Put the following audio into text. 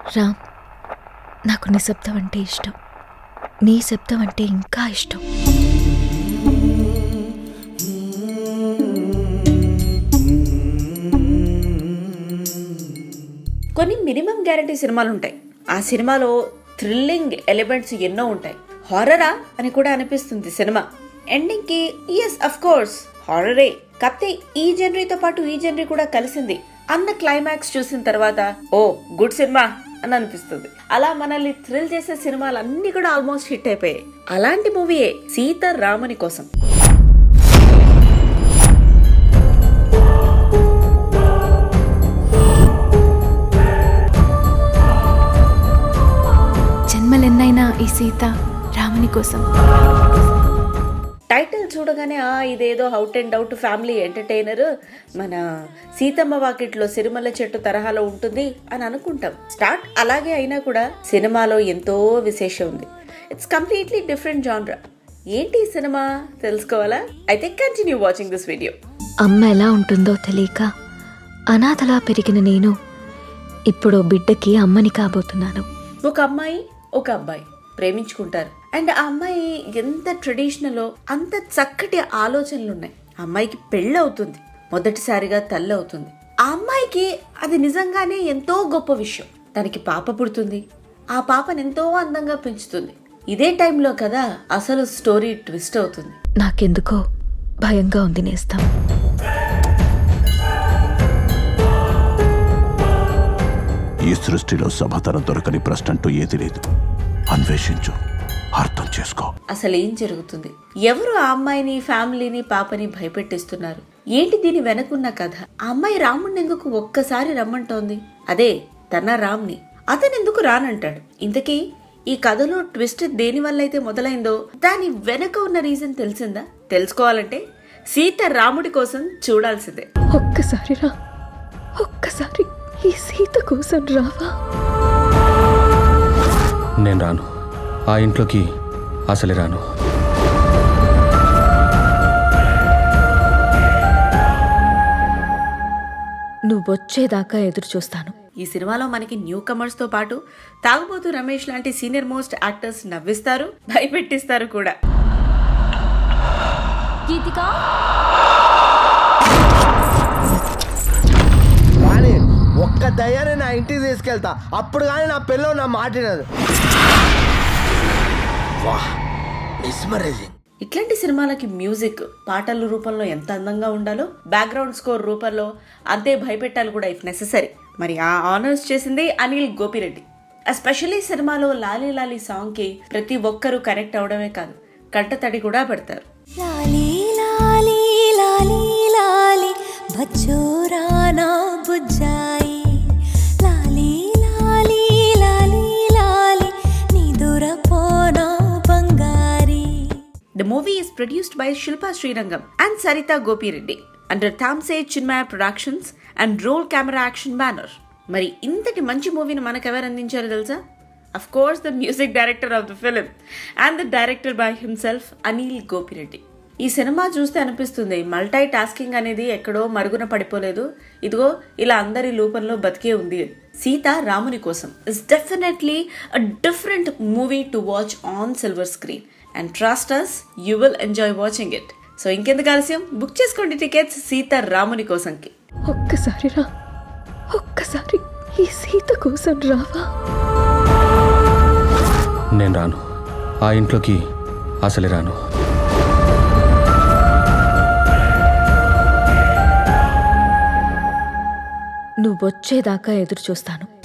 రామ్ నాకు నిశ్శబ్దం అంటే ఇష్టం నీ శబ్దం అంటే ఇంకా ఇష్టం కొన్ని మినిమం గ్యారంటీ సినిమాలు ఉంటాయి ఆ సినిమాలో థ్రిల్లింగ్ ఎలిమెంట్స్ ఎన్నో ఉంటాయి హారరా అని కూడా అనిపిస్తుంది సినిమా ఎండింగ్ కి ఎస్ అఫ్ కోర్స్ హారరే కాకపోతే ఈ జనరీతో పాటు ఈ జనరీ కూడా కలిసింది అన్న క్లైమాక్స్ చూసిన తర్వాత ఓ గుడ్ సినిమా అని అనిపిస్తుంది అలా మనల్ని థ్రిల్ చేసే సినిమాలు అన్ని కూడా ఆల్మోస్ట్ హిట్ అయిపోయాయి అలాంటి మూవీయే సీత రాముని కోసం జన్మలెన్నైనా ఈ సీత రాముని కోసం టైటిల్ చూడగానే ఆ ఇదేదో out and out family entertainer మన సీతమ్మ వాకిట్లో సిరిమల్ల చెట్టు తరహాలో ఉంటుంది అని అనుకుంటాం స్టార్ట్ అలాగే అయినా కూడా సినిమాలో ఎంతో విశేషం ఉంది ఇట్స్ కంప్లీట్లీ డిఫరెంట్ జాన్రా ఏంటి ఈ సినిమా తెలుసుకోవాలా అయితే కంటిన్యూ వాచింగ్ దిస్ వీడియో అమ్మ ఎలా ఉంటుందో తెలియక అనాథలా పెరిగిన నేను ఇప్పుడు బిడ్డకి అమ్మని కాబోతున్నాను ఒక అమ్మాయి ఒక అబ్బాయి ప్రేమించుకుంటారు అండ్ ఆ అమ్మాయి ఎంత ట్రెడిషనల్ అంత చక్కటి ఆలోచనలు ఉన్నాయి ఆ అమ్మాయికి పెళ్ళి అవుతుంది మొదటిసారిగా తల్లి అవుతుంది ఆ అమ్మాయికి అది నిజంగానే ఎంతో గొప్ప విషయం తనకి పాప పుడుతుంది ఆ పాపను ఎంతో అందంగా పెంచుతుంది ఇదే టైంలో కదా అసలు స్టోరీ ట్విస్ట్ అవుతుంది నాకెందుకో భయంగా ఉంది నేస్తాం ఈ సృష్టిలో సమాధానం దొరకని ప్రశ్న అంటూ ఏది లేదు అన్వేషించు అర్థం చేసుకో అసలు ఏం జరుగుతుంది ఎవరు ఆ అమ్మాయిని ఫ్యామిలీని పాపని భయపెట్టిస్తున్నారు ఏంటి దీని వెనకున్న కథ ఆ అమ్మాయి రాముడిని ఎందుకు ఒక్కసారి రమ్మంటోంది అదే తన రామ్ని అతను ఎందుకు రానంటాడు ఇంతకీ ఈ కథలో ట్విస్ట్ దేని వల్ల అయితే మొదలైందో దాని వెనక ఉన్న రీజన్ తెలిసిందా తెలుసుకోవాలంటే సీత రాముడి కోసం చూడాల్సిందే ఒక్కసారి రా ఒక్కసారి ఈ సీత కోసం రావా నేను రాను ఆ ఇంట్లోకి అసలే రాను నువ్వొచ్చేదాకా ఎదురు చూస్తాను ఈ సినిమాలో మనకి న్యూ కమర్స్ తో పాటు తాగుబోతు రమేష్ లాంటి సీనియర్ మోస్ట్ యాక్టర్స్ నవ్విస్తారు భయపెట్టిస్తారు కూడా కానీ ఒక్క దయ్యాన్ని నా ఇంటికి తీసుకెళ్తా అప్పుడు కానీ నా పిల్లలు నా మాట వినదు వాహ్ మిస్మరైజింగ్ ఇట్లాంటి సినిమాలకి మ్యూజిక్ పాటల రూపంలో ఎంత అందంగా ఉండాలో బ్యాక్గ్రౌండ్ స్కోర్ రూపంలో అంతే భయపెట్టాలి కూడా ఇఫ్ నెససరీ మరి ఆ ఆనర్స్ చేసింది అనిల్ గోపిరెడ్డి ఎస్పెషల్లీ సినిమాలో లాలీ లాలీ సాంగ్కి ప్రతి ఒక్కరూ కనెక్ట్ అవడమే కాదు కంటతడి కూడా పెడతారు లాలి లాలి లాలి లాలి బచ్చోరానా బుజ్జాయి లాలి లాలి లాలి లాలి నిదురపోనా బంగారి The movie is produced by Shilpa Srirangam and Sarita Gopireddy under Thamse Chinmaya Productions and Roll Camera Action banner. మరి ఇంతటి మంచి మూవీని మనకెవరు అందించారో తెలుసా of course the music director of the film and the director by himself Anil Gopireddy ఈ సినిమా చూస్తే అనిపిస్తుంది మల్టీ టాస్కింగ్ అనేది ఎక్కడో మరుగున పడిపోలేదు ఇదిగో ఇలా అందరి లోపంలో బతికే ఉంది అని. Seetha Ramuni Kosam is definitely a different movie to watch on silver screen and trust us you will enjoy watching it so ఇంకెందుకు ఆలస్యం బుక్ చేసుకోండి టికెట్స్ సీత రాముని కోసంకి ఒక్కసారి రా ఒక్కసారి ఈ సీత కోసం రావా నేను రాను ఆ ఇంట్లోకి అసలే రాను నువ్వొచ్చేదాకా ఎదురు చూస్తాను